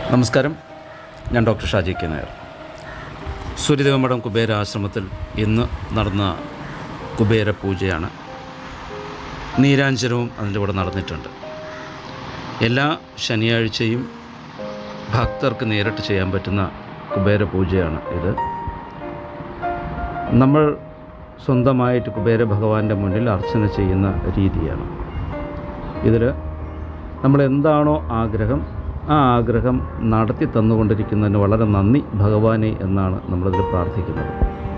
നമസ്കാരം ഞാൻ doctor Shaji K Nair Suryadevamadham Kubera ആശ്രമത്തിൽ ഇന്ന് നടന്ന കുബേര പൂജയാണ് നീരാഞ്ജനവും അതിൻ്റെ കൂടെ നടന്നിട്ടുണ്ട് എല്ലാ ശനിയാഴ്ചയും ഭക്തർക്ക് നേരിട്ട് ചെയ്യാൻ പറ്റുന്ന കുബേര പൂജയാണ് ഇത് നമ്മൾ സ്വന്തമായിട്ട് കുബേര ഭഗവാന്റെ മുന്നിൽ അർച്ചന ചെയ്യുന്ന രീതിയാണ് ഇതിൽ നമ്മൾ എന്താണോ ആഗ്രഹം ആ ആഗ്രഹം നടത്തി തന്നുകൊണ്ടിരിക്കുന്നതിന് വളരെ നന്ദി ഭഗവാനെ എന്നാണ് നമ്മളിതിൽ പ്രാർത്ഥിക്കുന്നത്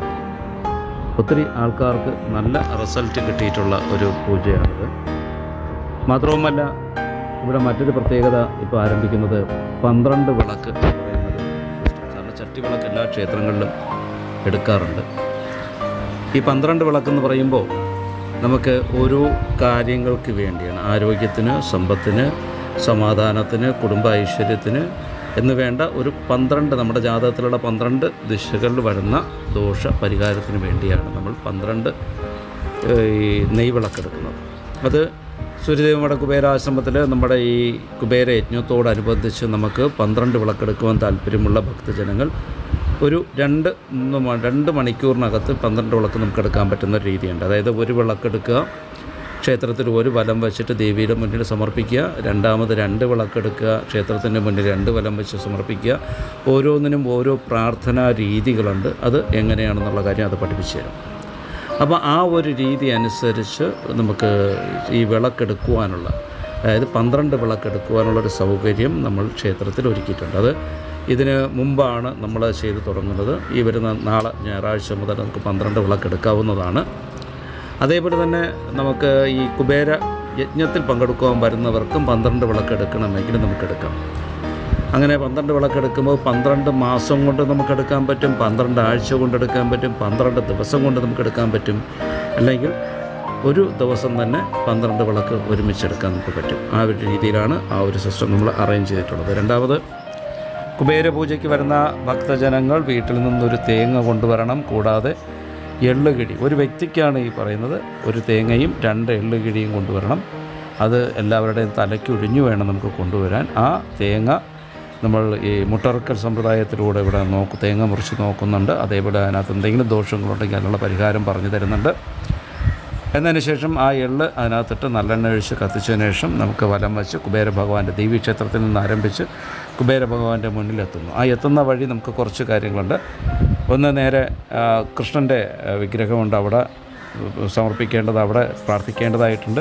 ഒത്തിരി ആൾക്കാർക്ക് നല്ല റിസൾട്ട് കിട്ടിയിട്ടുള്ള ഒരു പൂജയാണിത് മാത്രവുമല്ല ഇവിടെ മറ്റൊരു പ്രത്യേകത ഇപ്പോൾ ആരംഭിക്കുന്നത് പന്ത്രണ്ട് വിളക്ക് എന്ന് പറയുന്നത് സാധാരണ ചട്ടി വിളക്ക് എല്ലാ ക്ഷേത്രങ്ങളിലും എടുക്കാറുണ്ട് ഈ പന്ത്രണ്ട് വിളക്കെന്ന് പറയുമ്പോൾ നമുക്ക് ഓരോ കാര്യങ്ങൾക്ക് വേണ്ടിയാണ് ആരോഗ്യത്തിന് സമ്പത്തിന് സമാധാനത്തിന് കുടുംബ ഐശ്വര്യത്തിന് എന്ന് വേണ്ട ഒരു പന്ത്രണ്ട് നമ്മുടെ ജാതകത്തിലുള്ള പന്ത്രണ്ട് ദിശകളിൽ വരുന്ന ദോഷ പരിഹാരത്തിന് വേണ്ടിയാണ് നമ്മൾ പന്ത്രണ്ട് ഏഹ്, ഈ നെയ് വിളക്കെടുക്കുന്നത് അത് സൂര്യദേവമഠ കുബേരാശ്രമത്തിൽ നമ്മുടെ ഈ കുബേര യജ്ഞത്തോടനുബന്ധിച്ച് നമുക്ക് പന്ത്രണ്ട് വിളക്കെടുക്കുവാൻ താല്പര്യമുള്ള ഭക്തജനങ്ങൾ ഒരു രണ്ട് മൂന്ന് മ- രണ്ട് മണിക്കൂറിനകത്ത് പന്ത്രണ്ട് വിളക്ക് നമുക്ക് എടുക്കാൻ പറ്റുന്ന ഒരു രീതിയുണ്ട് അതായത് ഒരു വിളക്കെടുക്കുക ക്ഷേത്രത്തിൽ ഒരു വലം വെച്ചിട്ട് ദേവിയുടെ മുന്നിൽ സമർപ്പിക്കുക രണ്ടാമത് രണ്ട് വിളക്കെടുക്കുക ക്ഷേത്രത്തിൻ്റെ മുന്നിൽ രണ്ട് വലം വെച്ച് സമർപ്പിക്കുക ഓരോന്നിനും ഓരോ പ്രാർത്ഥനാ രീതികളുണ്ട് അത് എങ്ങനെയാണെന്നുള്ള കാര്യം അത് പഠിപ്പിച്ചു തരും അപ്പോൾ ആ ഒരു രീതി അനുസരിച്ച് നമുക്ക് ഈ വിളക്കെടുക്കുവാനുള്ള അതായത് പന്ത്രണ്ട് വിളക്കെടുക്കുവാനുള്ളൊരു സൗകര്യം നമ്മൾ ക്ഷേത്രത്തിൽ ഒരുക്കിയിട്ടുണ്ട് അത് ഇതിന് മുമ്പാണ് നമ്മൾ ചെയ്ത് തുടങ്ങുന്നത് ഈ വരുന്ന നാളെ ഞായറാഴ്ച മുതൽ നമുക്ക് പന്ത്രണ്ട് വിളക്കെടുക്കാവുന്നതാണ് അതേപോലെ തന്നെ നമുക്ക് ഈ കുബേര യജ്ഞത്തിൽ പങ്കെടുക്കുവാൻ വരുന്നവർക്കും പന്ത്രണ്ട് വിളക്കെടുക്കണമെങ്കിൽ നമുക്കെടുക്കാം അങ്ങനെ പന്ത്രണ്ട് വിളക്കെടുക്കുമ്പോൾ പന്ത്രണ്ട് മാസം കൊണ്ട് നമുക്കെടുക്കാൻ പറ്റും പന്ത്രണ്ട് ആഴ്ച കൊണ്ട് എടുക്കാൻ പറ്റും പന്ത്രണ്ട് ദിവസം കൊണ്ട് നമുക്കെടുക്കാൻ പറ്റും അല്ലെങ്കിൽ ഒരു ദിവസം തന്നെ പന്ത്രണ്ട് വിളക്ക് ഒരുമിച്ചെടുക്കാൻ നമുക്ക് പറ്റും ആ ഒരു രീതിയിലാണ് ആ ഒരു സിസ്റ്റം നമ്മൾ അറേഞ്ച് ചെയ്തിട്ടുള്ളത് രണ്ടാമത് കുബേര പൂജയ്ക്ക് വരുന്ന ഭക്തജനങ്ങൾ വീട്ടിൽ നിന്നൊരു തേങ്ങ കൊണ്ടുവരണം കൂടാതെ എള്ളുകിടി ഒരു വ്യക്തിക്കാണ് ഈ പറയുന്നത് ഒരു തേങ്ങയും രണ്ട് എള്ളുകിടിയും കൊണ്ടുവരണം അത് എല്ലാവരുടെയും തലയ്ക്ക് ഒഴിഞ്ഞു വേണം നമുക്ക് കൊണ്ടുവരാൻ ആ തേങ്ങ നമ്മൾ ഈ മുട്ടറക്കൽ സമ്പ്രദായത്തിലൂടെ ഇവിടെ നോക്ക് തേങ്ങ മുറിച്ച് നോക്കുന്നുണ്ട് അതേപോലെ അതിനകത്ത് എന്തെങ്കിലും ദോഷങ്ങളുണ്ടെങ്കിൽ അതിനുള്ള പരിഹാരം പറഞ്ഞു തരുന്നുണ്ട് എന്നതിന് ശേഷം ആ എള്ള് അതിനകത്തിട്ട് നല്ലെണ്ണ ഒഴിച്ച് കത്തിച്ചതിന് ശേഷം നമുക്ക് വലം വെച്ച് കുബേര ഭഗവാന്റെ ദേവീക്ഷേത്രത്തിൽ നിന്ന് ആരംഭിച്ച് കുബേര ഭഗവാന്റെ മുന്നിലെത്തുന്നു ആ എത്തുന്ന വഴി നമുക്ക് കുറച്ച് കാര്യങ്ങളുണ്ട് ഒന്ന് നേരെ ആ, കൃഷ്ണൻ്റെ ആ, വിഗ്രഹമുണ്ട് അവിടെ സമർപ്പിക്കേണ്ടത് അവിടെ പ്രാർത്ഥിക്കേണ്ടതായിട്ടുണ്ട്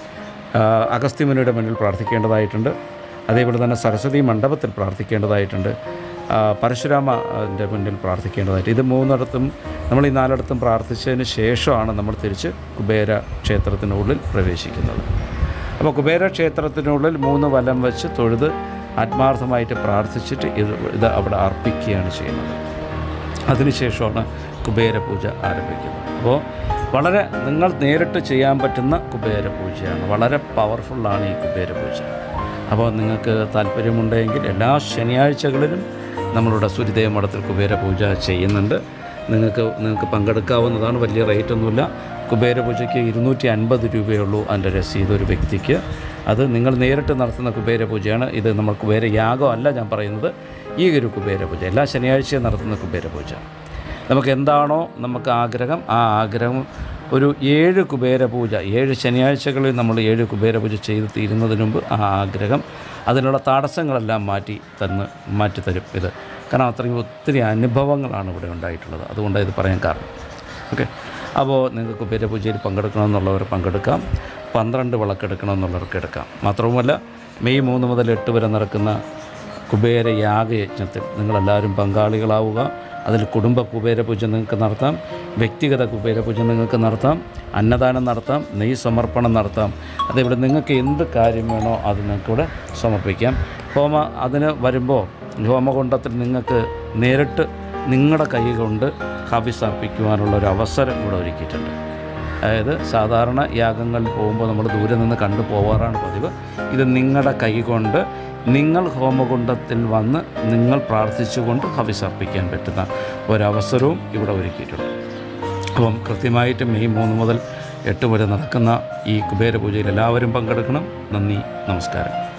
ആ, അഗസ്ത്യമുനിയുടെ മുന്നിൽ പ്രാർത്ഥിക്കേണ്ടതായിട്ടുണ്ട് അതേപോലെ തന്നെ സരസ്വതി മണ്ഡപത്തിൽ പ്രാർത്ഥിക്കേണ്ടതായിട്ടുണ്ട് ആ, പരശുരാമൻ്റെ മുന്നിൽ പ്രാർത്ഥിക്കേണ്ടതായിട്ട് ഇത് മൂന്നിടത്തും നമ്മൾ ഈ നാലിടത്തും പ്രാർത്ഥിച്ചതിന് ശേഷമാണ് നമ്മൾ തിരിച്ച് കുബേര ക്ഷേത്രത്തിനുള്ളിൽ പ്രവേശിക്കുന്നത് അപ്പോൾ കുബേര ക്ഷേത്രത്തിനുള്ളിൽ മൂന്ന് വലം വെച്ച് തൊഴുത് ആത്മാർത്ഥമായിട്ട് പ്രാർത്ഥിച്ചിട്ട് ഇത് ഇത് അവിടെ അർപ്പിക്കുകയാണ് ചെയ്യുന്നത് അതിനുശേഷമാണ് കുബേര പൂജ ആരംഭിക്കുന്നത് അപ്പോൾ വളരെ നിങ്ങൾ നേരിട്ട് ചെയ്യാൻ പറ്റുന്ന കുബേര പൂജയാണ് വളരെ പവർഫുള്ളാണ് ഈ കുബേര പൂജ അപ്പോൾ നിങ്ങൾക്ക് താല്പര്യമുണ്ടെങ്കിൽ എല്ലാ ശനിയാഴ്ചകളിലും നമ്മളുടെ സൂര്യദേവ മഠത്തിൽ കുബേര പൂജ ചെയ്യുന്നുണ്ട് നിങ്ങൾക്ക് നിങ്ങൾക്ക് പങ്കെടുക്കാവുന്നതാണ് വലിയ റേറ്റ് ഒന്നുമില്ല കുബേര പൂജയ്ക്ക് ഇരുന്നൂറ്റി അൻപത് രൂപയുള്ളൂ അതിൻ്റെ രസീത് ഒരു വ്യക്തിക്ക് അത് നിങ്ങൾ നേരിട്ട് നടത്തുന്ന കുബേര പൂജയാണ് ഇത് നമ്മൾ കുബേര യാഗം അല്ല ഞാൻ പറയുന്നത് ഈ ഒരു കുബേര പൂജ എല്ലാ ശനിയാഴ്ചയും നടത്തുന്ന കുബേര പൂജ നമുക്ക് എന്താണോ നമുക്ക് ആഗ്രഹം ആ ആഗ്രഹം ഒരു ഏഴ് കുബേര പൂജ ഏഴ് ശനിയാഴ്ചകളിൽ നമ്മൾ ഏഴ് കുബേര പൂജ ചെയ്ത് തീരുന്നതിന് മുമ്പ് ആ ആഗ്രഹം അതിനുള്ള തടസ്സങ്ങളെല്ലാം മാറ്റി തന്ന് മാറ്റി തരും ഇത് കാരണം അത്രയും ഒത്തിരി അനുഭവങ്ങളാണ് ഇവിടെ ഉണ്ടായിട്ടുള്ളത് അതുകൊണ്ടാണ് ഇത് പറയാൻ കാരണം ഓക്കെ അപ്പോൾ നിങ്ങൾക്ക് കുബേര പൂജയിൽ പങ്കെടുക്കണമെന്നുള്ളവർ പങ്കെടുക്കാം പന്ത്രണ്ട് വിളക്കെടുക്കണമെന്നുള്ളവർക്ക് എടുക്കാം മാത്രവുമല്ല മെയ് മൂന്ന് മുതൽ എട്ട് വരെ നടക്കുന്ന കുബേര യാഗയജ്ഞത്തിൽ നിങ്ങളെല്ലാവരും പങ്കാളികളാവുക അതിൽ കുടുംബ കുബേര പൂജ നിങ്ങൾക്ക് നടത്താം വ്യക്തിഗത കുബേര പൂജ നിങ്ങൾക്ക് നടത്താം അന്നദാനം നടത്താം നെയ് സമർപ്പണം നടത്താം അതേപോലെ നിങ്ങൾക്ക് എന്ത് കാര്യം വേണോ അത് നിങ്ങൾക്കിവിടെ സമർപ്പിക്കാം ഹോമ അതിന് വരുമ്പോൾ ഹോമകുണ്ടത്തിൽ നിങ്ങൾക്ക് നേരിട്ട് നിങ്ങളുടെ കൈ കൊണ്ട് ഹവിസ് അർപ്പിക്കുവാനുള്ള ഒരു അവസരം ഇവിടെ ഒരുക്കിയിട്ടുണ്ട് അതായത് സാധാരണ യാഗങ്ങളിൽ പോകുമ്പോൾ നമ്മൾ ദൂരെ നിന്ന് കണ്ടു പോവാറാണ് പതിവ് ഇത് നിങ്ങളുടെ കൈ കൊണ്ട് നിങ്ങൾ ഹോമകുണ്ടത്തിൽ വന്ന് നിങ്ങൾ പ്രാർത്ഥിച്ചുകൊണ്ട് ഹവിസർപ്പിക്കാൻ പറ്റുന്ന ഒരവസരവും ഇവിടെ ഒരുക്കിയിട്ടുണ്ട് അപ്പം കൃത്യമായിട്ട് മെയ് മൂന്ന് മുതൽ എട്ട് വരെ നടക്കുന്ന ഈ കുബേര പൂജയിൽ എല്ലാവരും പങ്കെടുക്കണം നന്ദി നമസ്കാരം